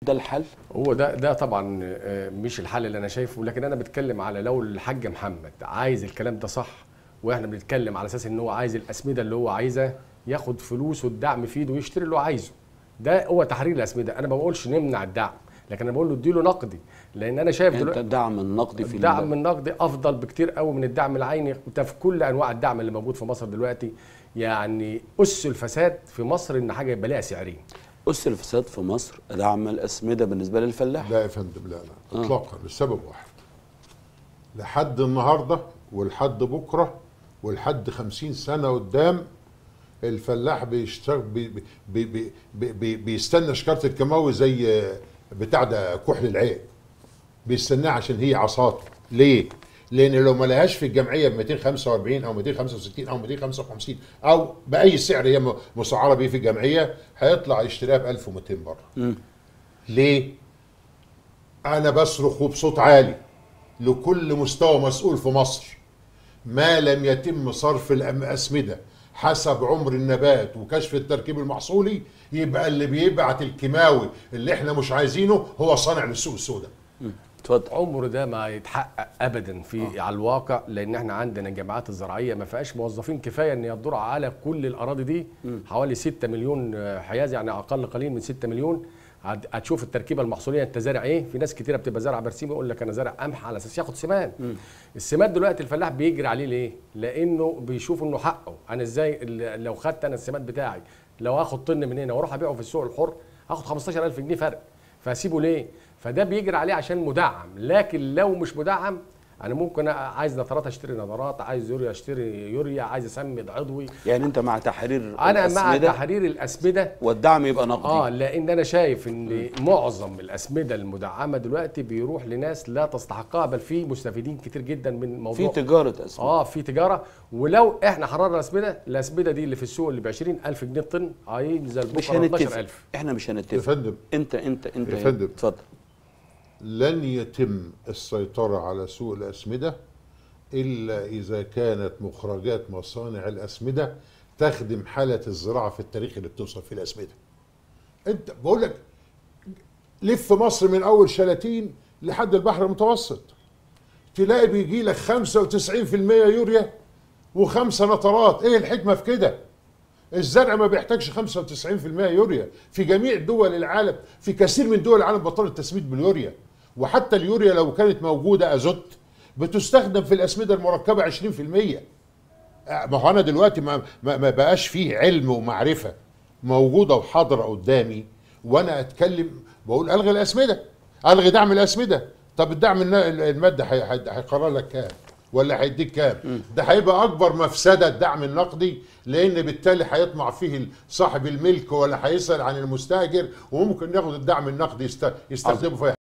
ده الحل هو ده ده طبعا آه، مش الحل اللي انا شايفه لكن انا بتكلم على لو الحاج محمد عايز الكلام ده صح واحنا بنتكلم على اساس ان هو عايز الاسمده اللي هو عايزها ياخد فلوسه الدعم في ايده ويشتري اللي هو عايزه ده هو تحرير الاسمده انا ما بقولش نمنع الدعم لكن انا بقول له اديله نقدي لان انا شايف انت دلوقتي الدعم النقدي في الدعم ال- النقدي افضل بكتير قوي من الدعم العيني وده في كل انواع الدعم اللي موجود في مصر دلوقتي يعني اس الفساد في مصر ان حاجه يبقى ليها سعرين أس الفساد في مصر دعم الأسمدة بالنسبة للفلاح لا يا فندم لا لا اطلاقا لسبب واحد لحد النهارده ولحد بكره ولحد خمسين سنه قدام الفلاح بيشتغل بي بي بي بي بي بيستنى شكاره الكيماوي زي بتاع ده كحل العين بيستناها عشان هي عصاته ليه؟ لان لو ما لهاش في الجمعيه ب 245 او 265 او 255 او باي سعر هي م- مسعره بيه في الجمعيه هيطلع يشتريها ب 1200 بره. ليه؟ انا بصرخ بصوت عالي لكل مستوى مسؤول في مصر ما لم يتم صرف الاسمده حسب عمر النبات وكشف التركيب المحصولي يبقى اللي بيبعت الكيماوي اللي احنا مش عايزينه هو صانع للسوق السوداء اتفضل عمره ده ما يتحقق ابدا في على الواقع لان احنا عندنا الجامعات الزراعيه ما فيهاش موظفين كفايه ان يدوروا على كل الاراضي دي حوالي 6 مليون آه، حياز يعني اقل قليل من 6 مليون هت- هتشوف التركيبه المحصوليه انت زارع ايه في ناس كتيره بتبقى زارعه برسيم يقول لك انا زارع قمح على اساس ياخد سمان السماد دلوقتي الفلاح بيجري عليه ليه لانه بيشوف انه حقه انا ازاي ال- لو خدت انا السماد بتاعي لو هاخد طن من هنا واروح ابيعه في السوق الحر هاخد 15000 جنيه فرق فاسيبه ليه فده بيجري عليه عشان مدعم لكن لو مش مدعم انا ممكن عايز نترات اشتري نترات عايز يوريا اشتري يوريا عايز اسمد عضوي يعني أنت مع تحرير انا مع الأسمدة تحرير الاسمده والدعم يبقى نقدي اه لان انا شايف ان معظم الاسمده المدعمه دلوقتي بيروح لناس لا تستحقها بل في مستفيدين كتير جدا من في موضوع تجارة أسمدة اه في تجاره ولو احنا حررنا الاسمده الاسمده دي اللي في السوق اللي ب 20000 جنيه الطن هينزل مش بكره هنتفق 12000 احنا مش يا هنتفق فندم انت انت انت يا فندم. اتفضل لن يتم السيطرة على سوق الأسمدة إلا إذا كانت مخرجات مصانع الأسمدة تخدم حالة الزراعة في التاريخ اللي بتوصل فيه الأسمدة أنت بقول لك لف مصر من أول شلاتين لحد البحر المتوسط تلاقي بيجي لك 95% يوريا وخمسة نطرات إيه الحكمة في كده؟ الزرع ما بيحتاجش 95% يوريا في جميع دول العالم في كثير من دول العالم بطلوا التسميد باليوريا وحتى اليوريا لو كانت موجوده ازوت بتستخدم في الاسمده المركبه 20% آه، ما هو انا دلوقتي ما, ما, ما بقاش فيه علم ومعرفه موجوده وحاضره قدامي وانا اتكلم بقول الغي الاسمده الغي دعم الاسمده طب الدعم النا- المادي هي- هي- هيقرر لك كام ولا هيديك كام ده هيبقى اكبر مفسده الدعم النقدي لان بالتالي هيطمع فيه صاحب الملك ولا هيسال عن المستاجر وممكن ياخد الدعم النقدي يست- يستخدمه في